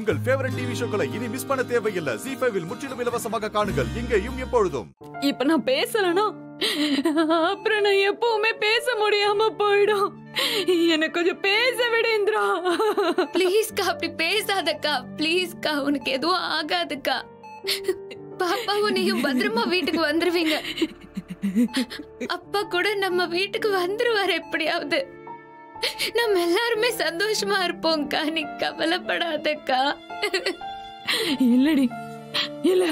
உங்கள் favourite TV ஷோக்களை இனி miss பண்ண தேவையில்லை ஜி ஃபைவில் முற்றிலும் இலவசமாக காணுங்கள் இங்கேயும் எப்பொழுதும் இப்ப நான் பேசலனா அப்புறம் நான் எப்பவுமே பேச முடியாம போயிடும் எனக்கு கொஞ்சம் பேச விடு இந்திரா ப்ளீஸ்க்கா அப்படி பேசாதக்கா ப்ளீஸ்க்கா உனக்கு எதுவும் ஆகாதுக்கா பாப்பாவும் நீயும் பத்திரமா வீட்டுக்கு வந்துருவீங்க அப்பா கூட நம்ம வீட்டுக்கு வந்துருவாரு எப்படியாவது நம்ம எல்லாருமே சந்தோஷமா இருப்போம்க்கா நீ கவலைப்படாதக்கா இல்லடி இல்ல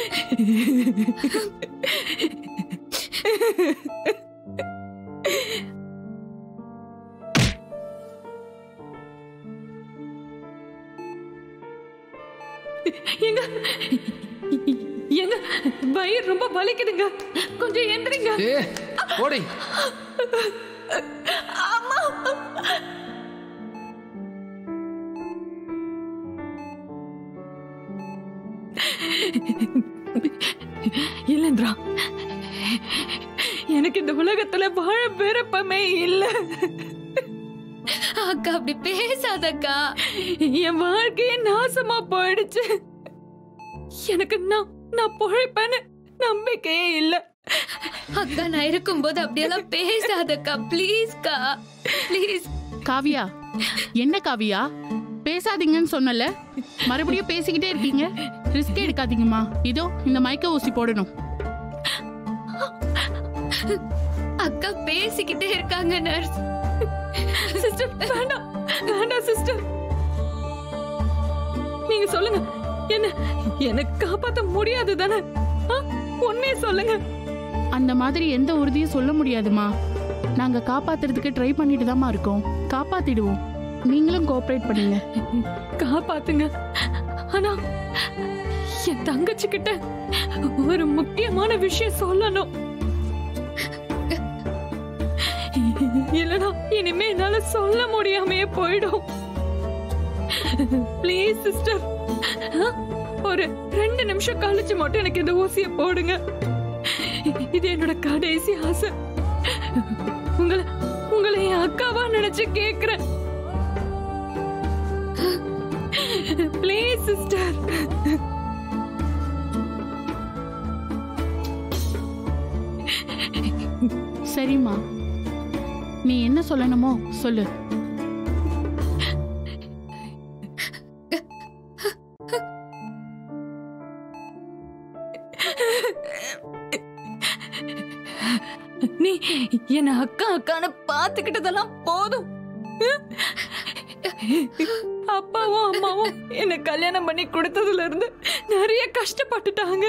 எங்க எங்க வயிறு ரொம்ப வலிக்குதுங்க கொஞ்சம் எந்திரிங்க ஏ ஓடி இல்லைன்றா எனக்கு இந்த உலகத்துல வாழ விருப்பமே இல்ல அக்கா அப்படி பேசாதக்கா என் வாழ்க்கையே நாசமா போயிடுச்சு எனக்கு நான் நான் பொழைப்பேன்னு நம்பிக்கையே இல்ல அக்கா நான் இருக்கும்போது அப்படியெல்லாம் பேசாதக்கா ப்ளீஸ்க்கா ப்ளீஸ் காவியா என்ன காவியா பேசாதீங்கன்னு சொன்னல மறுபடியும் பேசிக்கிட்டே இருக்கீங்க ரிஸ்க் எடுக்காதீங்கம்மா இதோ இந்த மயக்க ஊசி போடணும் அக்கா பேசிக்கிட்டே இருக்காங்க நர்ஸ் சிஸ்டர் வேண்டாம் வேண்டாம் சிஸ்டர் நீங்க சொல்லுங்க என்ன என்ன காப்பாத்த முடியாது தானே ஆ? உண்மையை சொல்லுங்க அந்த மாதிரி எந்த உறுதியும் சொல்ல முடியாதுமா நாங்க காப்பாத்துறதுக்கு ட்ரை பண்ணிட்டு தாம்மா இருக்கோம் காப்பாத்திடுவோம் நீங்களும் கோஆபரேட் பண்ணுங்க காப்பாத்துங்க ஆனா என் தங்கச்சி கிட்ட ஒரு முக்கியமான விஷயம் சொல்லணும் இல்லனா இனிமே என்னால சொல்ல முடியாமையே போயிடும் ப்ளீஸ் சிஸ்டர் ஒரு ரெண்டு நிமிஷம் கழிச்சு மட்டும் எனக்கு இந்த ஊசிய போடுங்க இது என்னோட கடைசி ஆசை உங்களை உங்களை என் அக்காவா நினைச்சு கேக்குறேன் ப்ளீஸ் சிஸ்டர் சரிம்மா நீ என்ன சொல்லணுமோ சொல்லு நீ என்ன அக்கா அக்கான்னு பாத்துக்கிட்டதெல்லாம் போதும் அப்பாவும் அம்மாவும் என்ன கல்யாணம் பண்ணி கொடுத்ததுல இருந்து நிறைய கஷ்டப்பட்டுட்டாங்க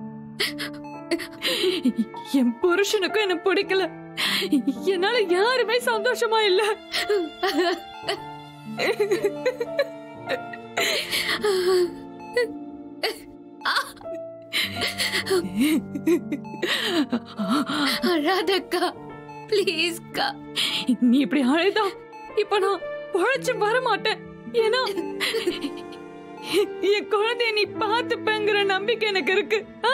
என் புருஷனுக்கும் என்ன பிடிக்கல என்னால யாருமே சந்தோஷமா இல்ல அழாதக்கா ப்ளீஸ்க்கா நீ இப்படி அழுதா இப்ப நான் பொழைச்சு வர மாட்டேன் ஏன்னா என் குழந்தைய நீ பாத்துப்பேங்கிற நம்பிக்கை எனக்கு இருக்கு ஆ?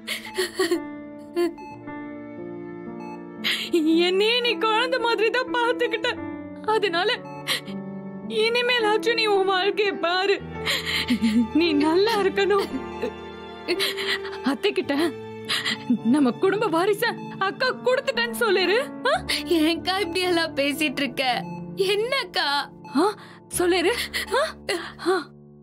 என்னையே நீ குழந்தை மாதிரி தான் பாத்துக்கிட்ட அதனால இனிமேலாச்சும் நீ உன் வாழ்க்கைய பாரு நீ நல்லா இருக்கணும் அத்தைக்கிட்ட நம்ம குடும்ப வாரிச அக்கா கொடுத்துட்டேன்னு சொல்லிரு ஆ? ஏன்க்கா இப்படி எல்லாம் பேசிட்டு இருக்க என்னக்கா ஆ, சொல்லிரு ஆ? ஆ.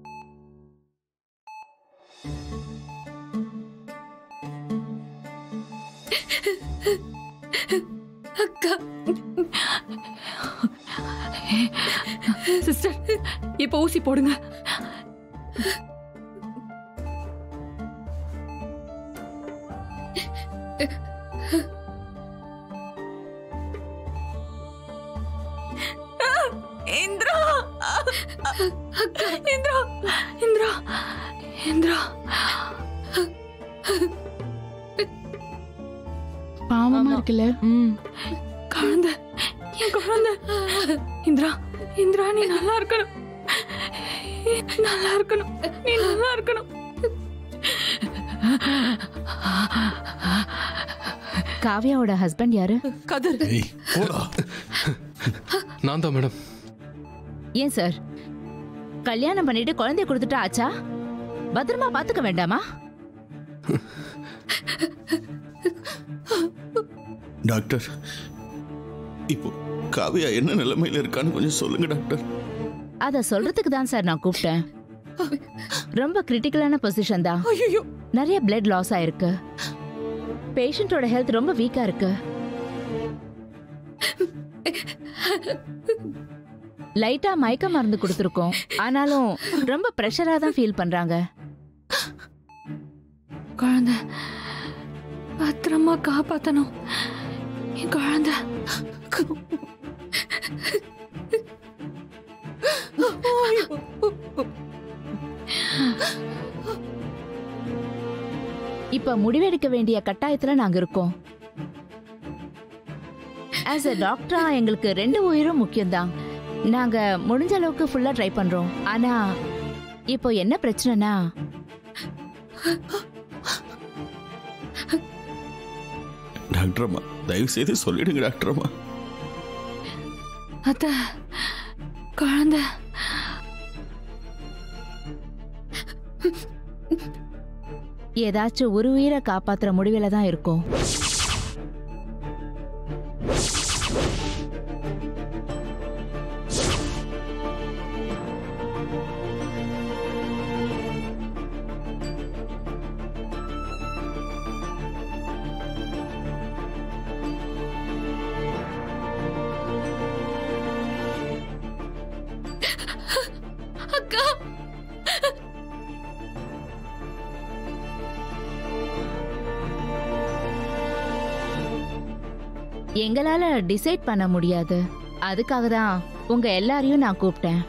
அக்கா சிஸ்டர் இப்ப ஊசி போடுங்க இந்திரா இந்திரா இந்திரா இந்திரா பாவமா இருக்குல்ல ம் குழந்தை என் குழந்தை இந்திரா இந்திரா நீ நல்லா இருக்கணும் நல்லா இருக்கணும் நீ நல்லா இருக்கணும் காவ்யாவோட ஹஸ்பண்ட் யாரு கதிர் ஏய் போடா நான் தான் மேடம் ஏன் சார் கல்யாணம் பண்ணிட்டு குழந்தைய கொடுத்துட்டா ஆச்சா பத்திரமா பாத்துக்க வேண்டாமா டாக்டர் இப்போ காவியா என்ன நிலைமையில இருக்கான்னு கொஞ்சம் சொல்லுங்க டாக்டர் அத சொல்றதுக்கு தான் சார் நான் கூப்பிட்டேன் ரொம்ப கிரிட்டிக்கலான பொசிஷன் தான் ஐயோ நிறைய பிளட் லாஸ் ஆயிருக்கு பேஷண்டோட ஹெல்த் ரொம்ப வீக்கா இருக்கு லைட்டா மயக்க மருந்து கொடுத்துருக்கோம் ஆனாலும் ரொம்ப ப்ரெஷரா தான் ஃபீல் பண்றாங்க குழந்தை பத்திரமா காப்பாத்தணும் என் குழந்தை இப்ப முடிவெடுக்க வேண்டிய கட்டாயத்துல நாங்க இருக்கோம் ஆஸ் a டாக்டரா எங்களுக்கு ரெண்டு உயிரும் முக்கியம்தான் நாங்க முடிஞ்ச அளவுக்கு ஃபுல்லா ட்ரை பண்றோம் ஆனா இப்போ என்ன பிரச்சனைனா டாக்டர் அம்மா தயவு செய்து சொல்லிடுங்க டாக்டர் அம்மா அத்த குழந்தை ஏதாச்சும் ஒரு உயிரை காப்பாத்துற முடிவுல தான் இருக்கும் அக்கா எங்களால டிசைட் பண்ண முடியாது அதுக்காக தான் உங்க எல்லாரையும் நான் கூப்பிட்டேன்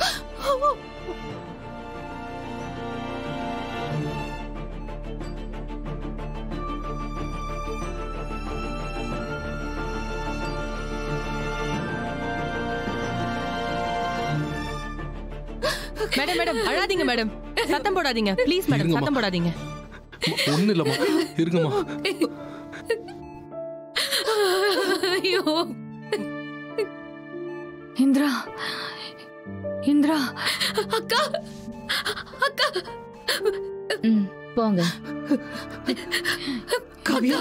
மேடம் மேடம் அழாதீங்க மேடம் சத்தம் போடாதீங்க ப்ளீஸ் மேடம் இருங்கம்மா. சத்தம் போடாதீங்க ஒண்ணு இல்லம்மா இருங்கம்மா ஐயோ இந்திரா இந்திரா அக்கா அக்கா ம், போங்க காவியா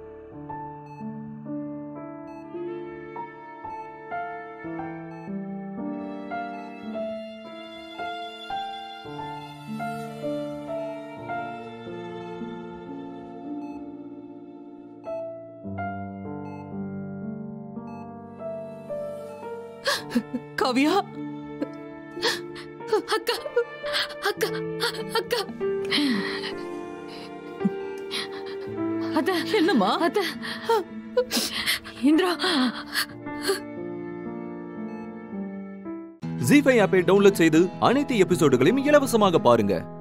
காவியா அக்கா அக்கா அக்கா அத்த என்னம்மா அத்த இந்திரா ஜி ஃபைவ் ஆப்பை டவுன்லோட் செய்து அனைத்து எபிசோடுகளையும் இலவசமாக பாருங்க